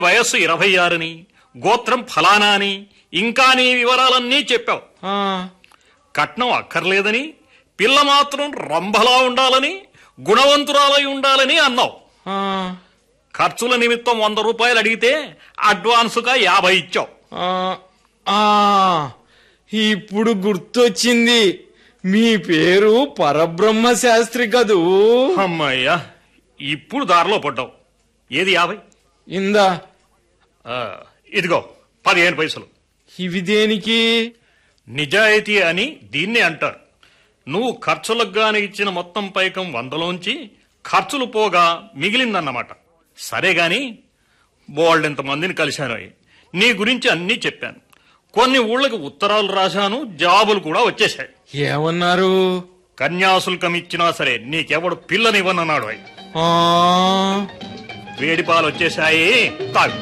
వయస్సు ఇరవై ఆరని గోత్రం ఫలానా అని ఇంకా నీ వివరాలన్నీ చెప్పావు ఆ, కట్నం అక్కర్లేదని పిల్ల మాత్రం రంభలా ఉండాలని గుణవంతురాలై ఉండాలని అన్నావు ఆ, ఖర్చుల నిమిత్తం వంద రూపాయలు అడిగితే అడ్వాన్సుగా యాభై ఇచ్చావు ఆ, ఆ, ఇప్పుడు గుర్తొచ్చింది మీ పేరు పరబ్రహ్మ శాస్త్రి కదూ అమ్మయ్యా ఇప్పుడు దారిలో పడ్డావు ఏది యాభై ఇందా ఆ, ఇదిగో పదిహేను పైసలు ఇవి దేనికి నిజాయితీ అని దీన్నే అంటారు నువ్వు ఖర్చులకు గాని ఇచ్చిన మొత్తం పైకం వందలోంచి ఖర్చులు పోగా మిగిలిందన్నమాట సరే గాని బోల్డెంత మందిని కలిశాను నీ గురించి అన్నీ చెప్పాను కొన్ని ఊళ్ళకి ఉత్తరాలు రాశాను జవాబులు కూడా వచ్చేశాయి ఏమన్నారు కన్యాశుల్కం ఇచ్చినా సరే నీకెవడు పిల్లనివ్వనన్నాడు అయి ఆ, వేడి పాలు వచ్చేశాయి తాగు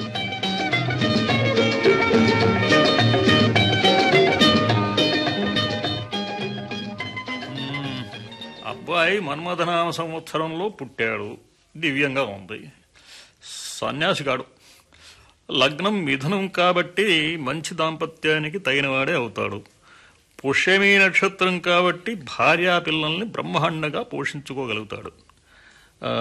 మ్మ్. అబ్బాయి మన్మథనామ సంవత్సరంలో పుట్టాడు దివ్యంగా ఉంది సన్యాసిగాడు లగ్నం మిథునం కాబట్టి మంచి దాంపత్యానికి తగినవాడే అవుతాడు పుష్యమీ నక్షత్రం కాబట్టి భార్యా పిల్లల్ని బ్రహ్మాండంగా పోషించుకోగలుగుతాడు ఆ,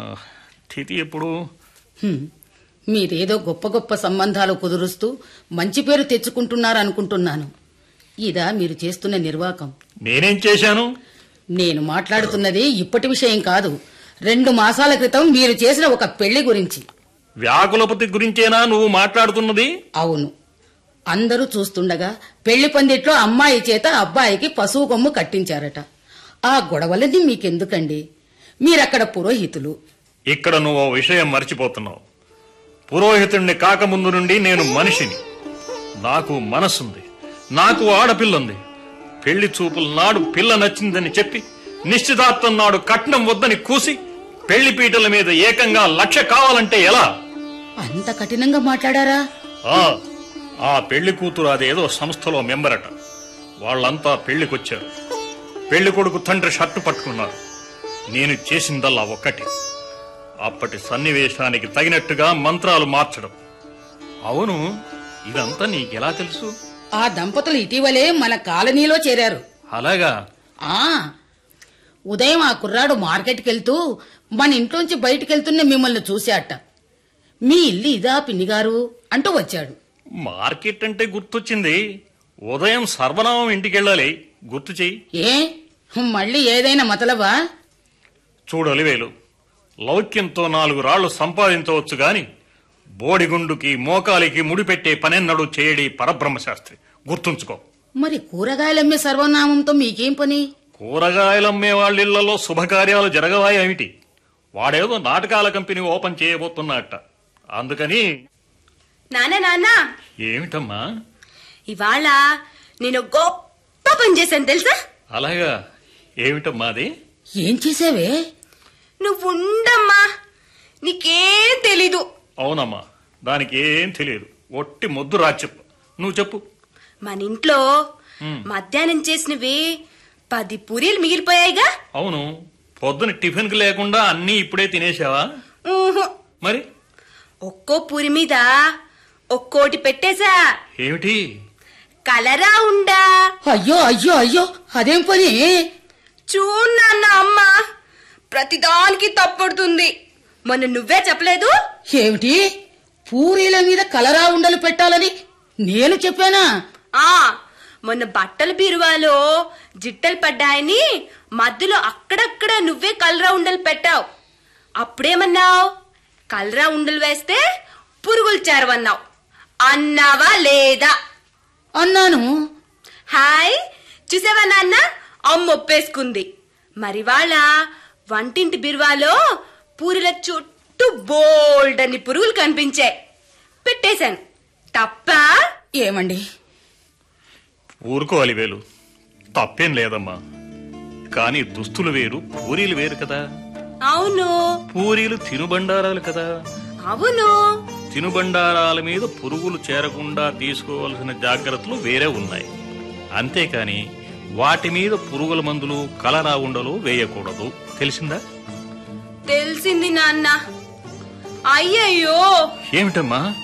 తిథి ఎప్పుడు హ్మ్. మీరేదో గొప్ప గొప్ప సంబంధాలు కుదురుస్తూ మంచి పేరు తెచ్చుకుంటున్నారనుకుంటున్నాను ఇదా మీరు చేస్తున్న నిర్వాకం నేనేం చేశాను నేను మాట్లాడుతున్నది ఇప్పటి విషయం కాదు రెండు మాసాల క్రితం మీరు చేసిన ఒక పెళ్లి గురించి వ్యాకులపతి గురించేనా నువ్వు మాట్లాడుతున్నది అవును అందరూ చూస్తుండగా పెళ్లి పందిట్లో అమ్మాయి చేత అబ్బాయికి పశువు కొమ్ము కట్టించారట ఆ గొడవలన్నీ మీకెందుకండి మీరక్కడ పురోహితులు ఇక్కడ నువ్వు ఓ విషయం మర్చిపోతున్నావు పురోహితుణ్ణి కాకముందు నుండి నేను మనిషిని నాకు మనసుంది నాకు ఆడపిల్లుంది పెళ్లి చూపుల నాడు పిల్ల నచ్చిందని చెప్పి నిశ్చితార్థం నాడు కట్నం వద్దని కూసి పెళ్లి పీటల మీద ఏకంగా లక్ష కావాలంటే ఎలా అంత కఠినంగా మాట్లాడారా ఆ ఆ పెళ్లి కూతురు అదేదో సంస్థలో మెంబరట వాళ్ళంతా పెళ్లికొచ్చారు పెళ్లి కొడుకు తండ్రి షర్టు పట్టుకున్నారు నేను చేసిందల్లా ఒక్కటి అప్పటి సన్నివేశానికి తగినట్టుగా మంత్రాలు మార్చడం అవును ఇదంతా నీకెలా తెలుసు ఆ దంపతులు ఇటీవలే మన కాలనీలో చేరారు అలాగా ఆ ఉదయం ఆ కుర్రాడు మార్కెట్కి వెళ్తూ మన ఇంట్లోంచి బయటికి వెళ్తున్న మిమ్మల్ని చూశాట మీ ఇల్లు ఇదా పిన్నిగారు అంటూ వచ్చాడు మార్కెట్ అంటే గుర్తొచ్చింది ఉదయం సర్వనామం ఇంటికెళ్ళాలి గుర్తు చెయ్యి ఏ మళ్ళీ ఏదైనా మతలబా చూడలివేలు లౌక్యంతో నాలుగు రాళ్లు సంపాదించవచ్చు గాని బోడిగుండుకి మోకాలికి ముడిపెట్టే పనెన్నడూ చేయడి పరబ్రహ్మశాస్త్రి గుర్తుంచుకో మరి కూరగాయలమ్మే సర్వనామంతో మీకేం పని కూరగాయలమ్మే వాళ్ళిళ్లలో శుభకార్యాలు జరగవా ఏమిటి వాడేదో నాటకాల కంపెనీ ఓపెన్ చేయబోతున్నట్ట అందుకని నాన్న నాన్న ఏమిటమ్మా ఇవాళ నేను గొప్ప పని చేశాను తెలుసా అలాగా ఏమిటమ్మా అది ఏం చేసావే నువ్వు ఉండమ్మా నీకేం తెలీదు అవునమ్మా దానికి ఏం తెలియదు ఒట్టి మొద్దు రాచెప్పు నువ్వు చెప్పు మన ఇంట్లో మ్. మధ్యాహ్నం చేసినవి పది పూరీలు మిగిలిపోయాయిగా అవును పొద్దున టిఫిన్కి లేకుండా అన్నీ ఇప్పుడే తినేసావా ఊహు. మరి ఒక్కో పూరి మీద ఒక్కోటి పెట్టేశా ఏమిటి కలరా ఉండా అయ్యో అయ్యో అయ్యో అదేం పని చూడు నాన్న అమ్మ ప్రతిదానికి తప్పుడుతుంది మొన్న నువ్వే చెప్పలేదు ఏమిటి పూరీల మీద కలరా ఉండలు పెట్టాలని నేను చెప్పానా ఆ మొన్న బట్టల బీరువాలో జిట్టలు పడ్డాయని మధ్యలో అక్కడక్కడ నువ్వే కలరా ఉండలు పెట్టావు అప్పుడేమన్నావు కలరా ఉండలు వేస్తే పురుగులు చేరవన్నావు అన్నావా లేదా అన్నాను హాయ్ చూసావా నాన్న అమ్మ ఒప్పేసుకుంది మరి వాళ్ళ వంటింటి బిరువాలో పూరిల చుట్టూ బోల్డ్ అని పురుగులు కనిపించాయి పెట్టేశాను తప్పా ఏమండి ఊరుకోవాలి వేలు తప్పేం లేదమ్మా కానీ దుస్తులు వేరు పూరీలు వేరు కదా అవును పూరీలు తినుబండారాలు కదా అవును తినుబండారాల మీద పురుగులు చేరకుండా తీసుకోవాల్సిన జాగ్రత్తలు వేరే ఉన్నాయి అంతేకాని వాటి మీద పురుగుల మందులు కలరా ఉండలు వేయకూడదు తెలిసిందా తెలిసింది నాన్న అయ్యయ్యో ఏమిటమ్మా